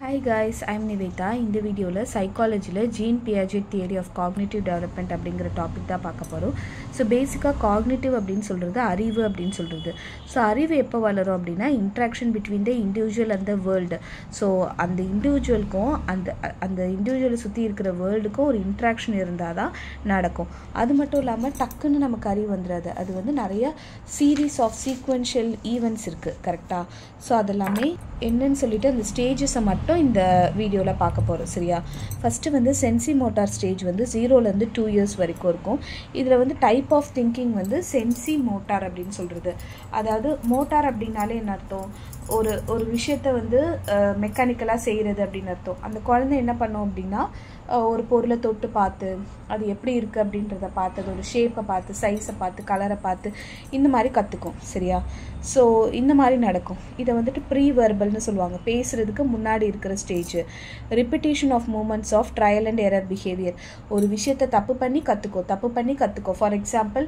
hi guys I'm Niveda இந்த வீடியோவில் சைக்காலஜியில் Jean Piaget theory of cognitive development அப்படிங்கிற டாபிக் தான் பார்க்க போகிறோம் ஸோ பேசிக்காக காக்னிட்டிவ் அப்படின்னு சொல்கிறது அறிவு அப்படின்னு சொல்கிறது ஸோ அறிவு எப்போ வளரும் அப்படின்னா interaction between the individual and the world so அந்த இண்டிவிஜுவலுக்கும் அந்த அந்த இண்டிவிஜுவலை சுற்றி இருக்கிற வேர்ல்டுக்கும் ஒரு இன்ட்ராக்ஷன் இருந்தால் தான் நடக்கும் அது மட்டும் இல்லாமல் டக்குன்னு நமக்கு அறிவு வந்துடாது அது வந்து நிறைய சீரீஸ் ஆஃப் சீக்வென்ஷியல் ஈவெண்ட்ஸ் இருக்குது கரெக்டாக ஸோ அதெல்லாமே என்னன்னு சொல்லிட்டு அந்த ஸ்டேஜஸை மட்டும் இந்த வீடியோவில் பார்க்க போகிறோம் சரியா ஃபஸ்ட்டு வந்து சென்சி மோட்டார் ஸ்டேஜ் வந்து ஜீரோலேருந்து டூ இயர்ஸ் வரைக்கும் இருக்கும் இதில் வந்து டைப் ஆஃப் திங்கிங் வந்து சென்சி மோட்டார் அப்படின்னு சொல்கிறது அதாவது மோட்டார் அப்படின்னாலே என்ன அர்த்தம் ஒரு ஒரு விஷயத்த வந்து மெக்கானிக்கலாக செய்கிறது அப்படின்னு அர்த்தம் அந்த குழந்தை என்ன பண்ணும் அப்படின்னா ஒரு பொருளை தொட்டு பார்த்து அது எப்படி இருக்குது அப்படின்றத பார்த்து அதோட ஷேப்பை பார்த்து சைஸை பார்த்து கலரை பார்த்து இந்த மாதிரி கற்றுக்கும் சரியா ஸோ இந்த மாதிரி நடக்கும் இதை வந்துட்டு ப்ரீ வெர்பல்னு சொல்லுவாங்க பேசுகிறதுக்கு முன்னாடி இருக்கிற stage repetition of movements of trial and error behaviour ஒரு விஷயத்தை தப்பு பண்ணி கற்றுக்கோ தப்பு பண்ணி கற்றுக்கோ ஃபார் எக்ஸாம்பிள்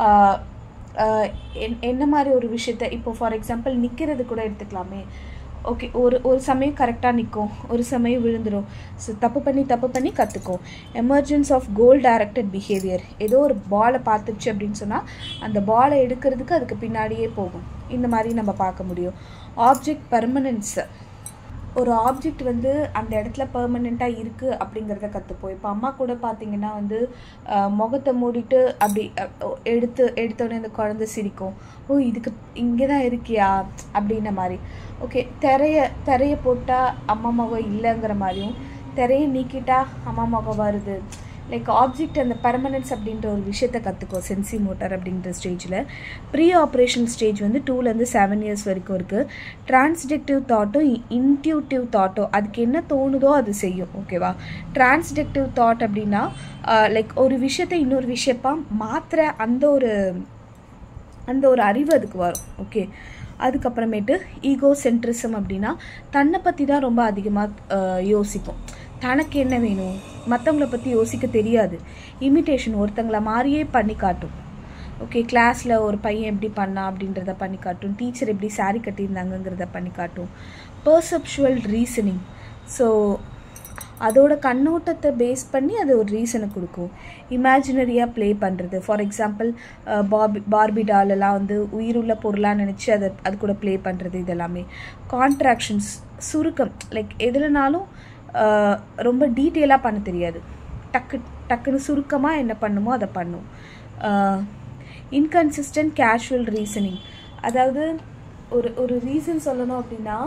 என்ன மாதிரி ஒரு விஷயத்த இப்போ ஃபார் எக்ஸாம்பிள் நிற்கிறது கூட எடுத்துக்கலாமே ஓகே ஒரு ஒரு சமயம் கரெக்டாக நிற்கும் ஒரு சமயம் விழுந்துடும் ஸோ தப்பு பண்ணி தப்பு பண்ணி கற்றுக்கும் emergence of goal directed behaviour ஏதோ ஒரு பாலை பார்த்துச்சு அப்படின்னு சொன்னால் அந்த பாலை எடுக்கிறதுக்கு அதுக்கு பின்னாடியே போகும் இந்த மாதிரி நம்ம பார்க்க முடியும் ஆப்ஜெக்ட் பர்மனன்ஸ் ஒரு ஆப்ஜெக்ட் வந்து அந்த இடத்துல பெர்மனெண்ட்டாக இருக்குது அப்படிங்கிறத கற்றுப்போம் இப்போ அம்மா கூட பார்த்தீங்கன்னா வந்து முகத்தை மூடிட்டு அப்படி எடுத்து எடுத்தோடனே அந்த குழந்தை சிரிக்கும் ஓ இதுக்கு இங்கே தான் இருக்கியா அப்படின்ன மாதிரி ஓகே திரைய திரைய போட்டால் அம்மா முகம் இல்லைங்கிற மாதிரியும் திரையை நீக்கிட்டா அம்மா முகம் வருது லைக் ஆப்ஜெக்ட் அந்த பர்மனன்ஸ் அப்படின்ற ஒரு விஷயத்த கற்றுக்கோ சென்சி மோட்டார் அப்படின்ற ஸ்டேஜில் ப்ரீ ஆப்ரேஷன் ஸ்டேஜ் வந்து டூலேருந்து செவன் இயர்ஸ் வரைக்கும் இருக்குது டிரான்ஸ்டெக்டிவ் தாட்டும் இன்ட்யூட்டிவ் தாட்டும் அதுக்கு என்ன தோணுதோ அது செய்யும் ஓகேவா டிரான்ஸ்டெக்டிவ் தாட் அப்படின்னா லைக் ஒரு விஷயத்தை இன்னொரு விஷயப்பா மாத்திர அந்த ஒரு அந்த ஒரு அறிவு அதுக்கு வரும் ஓகே அதுக்கப்புறமேட்டு ஈகோ சென்ட்ரிசம் அப்படின்னா தன்னை பற்றி தான் ரொம்ப அதிகமாக யோசிக்கும் தனக்கு என்ன வேணும் மற்றவங்கள பற்றி யோசிக்க தெரியாது இமிட்டேஷன் ஒருத்தங்கள மாதிரியே பண்ணி காட்டும் ஓகே கிளாஸில் ஒரு பையன் எப்படி பண்ணா அப்படின்றத பண்ணி காட்டும் டீச்சர் எப்படி சாரி கட்டியிருந்தாங்கங்கிறத பண்ணி காட்டும் பர்செப்ஷுவல் ரீசனிங் ஸோ அதோட கண்ணோட்டத்தை பேஸ் பண்ணி அது ஒரு ரீசனை கொடுக்கும் இமேஜினரியாக ப்ளே பண்ணுறது ஃபார் எக்ஸாம்பிள் பாபி பார்பி டாலெல்லாம் வந்து உயிருள்ள பொருளாக நினச்சி அதை அது கூட ப்ளே பண்ணுறது இதெல்லாமே கான்ட்ராக்ஷன்ஸ் சுருக்கம் லைக் எதுலனாலும் ரொம்ப டீட்டெயிலாக பண்ண தெரியாது டக்கு டக்குன்னு சுருக்கமாக என்ன பண்ணுமோ அதை பண்ணும் இன்கன்சிஸ்டன்ட் கேஷுவல் ரீசனிங் அதாவது ஒரு ஒரு ரீசன் சொல்லணும் அப்படின்னா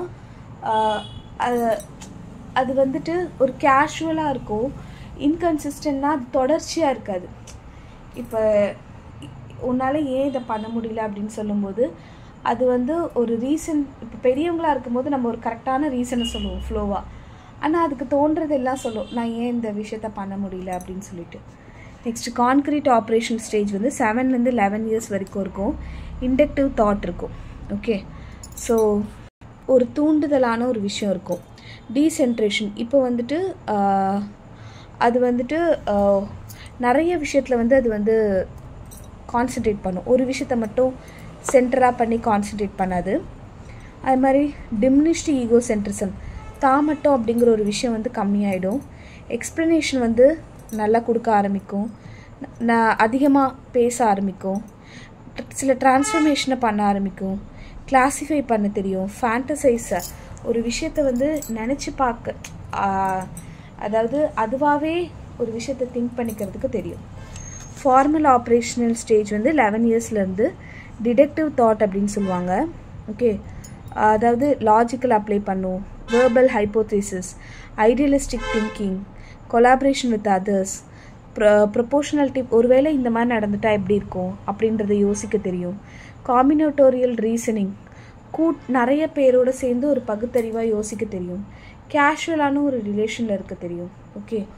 அது அது வந்துட்டு ஒரு கேஷுவலாக இருக்கும் இன்கன்சிஸ்டன்ட்னா தொடர்ச்சியாக இருக்காது இப்போ உன்னால் ஏன் இதை பண்ண முடியல அப்படின்னு சொல்லும்போது அது வந்து ஒரு ரீசன் இப்போ பெரியவங்களாக இருக்கும்போது நம்ம ஒரு கரெக்டான ரீசனை சொல்லுவோம் ஃப்ளோவாக ஆனால் அதுக்கு தோன்றது எல்லாம் சொல்லும் நான் ஏன் இந்த விஷயத்த பண்ண முடியல அப்படின்னு சொல்லிட்டு நெக்ஸ்ட் கான்க்ரீட் ஆப்ரேஷன் ஸ்டேஜ் வந்து செவன்லேருந்து லெவன் இயர்ஸ் வரைக்கும் இருக்கும் இண்டக்டிவ் தாட் இருக்கும் ஓகே ஸோ ஒரு தூண்டுதலான ஒரு விஷயம் இருக்கும் டீசென்ட்ரேஷன் இப்போ வந்துட்டு அது வந்துட்டு நிறைய விஷயத்தில் வந்து அது வந்து கான்சன்ட்ரேட் பண்ணும் ஒரு விஷயத்த மட்டும் சென்டராக பண்ணி கான்சன்ட்ரேட் பண்ணாது அது மாதிரி டிம்னிஷ்டு ஈகோ சென்ட்ரிசம் தான் மட்டும் அப்படிங்கிற ஒரு விஷயம் வந்து கம்மியாயிடும் எக்ஸ்ப்ளனேஷன் வந்து நல்லா கொடுக்க ஆரம்பிக்கும் நான் அதிகமாக பேச ஆரம்பிக்கும் சில டிரான்ஸ்ஃபர்மேஷனை பண்ண ஆரம்பிக்கும் கிளாஸிஃபை பண்ண தெரியும் ஃபேண்டசைஸை ஒரு விஷயத்தை வந்து நினச்சி பார்க்க அதாவது அதுவாகவே ஒரு விஷயத்தை திங்க் பண்ணிக்கிறதுக்கு தெரியும் ஃபார்மல் ஆப்ரேஷனல் ஸ்டேஜ் வந்து லெவன் இயர்ஸ்லேருந்து டிடெக்டிவ் தாட் அப்படின்னு சொல்லுவாங்க ஓகே அதாவது லாஜிக்கல் அப்ளை பண்ணும் verbal hypothesis idealistic thinking collaboration with others proportionality ஒருவேளை இந்த மாதிரி நடந்துட்டால் எப்படி இருக்கும் அப்படின்றத யோசிக்க தெரியும் காம்பினேட்டோரியல் ரீசனிங் கூட் நிறைய பேரோட சேர்ந்து ஒரு பகுத்தறிவாக யோசிக்க தெரியும் கேஷுவலான ஒரு ரிலேஷனில் இருக்க தெரியும் ஓகே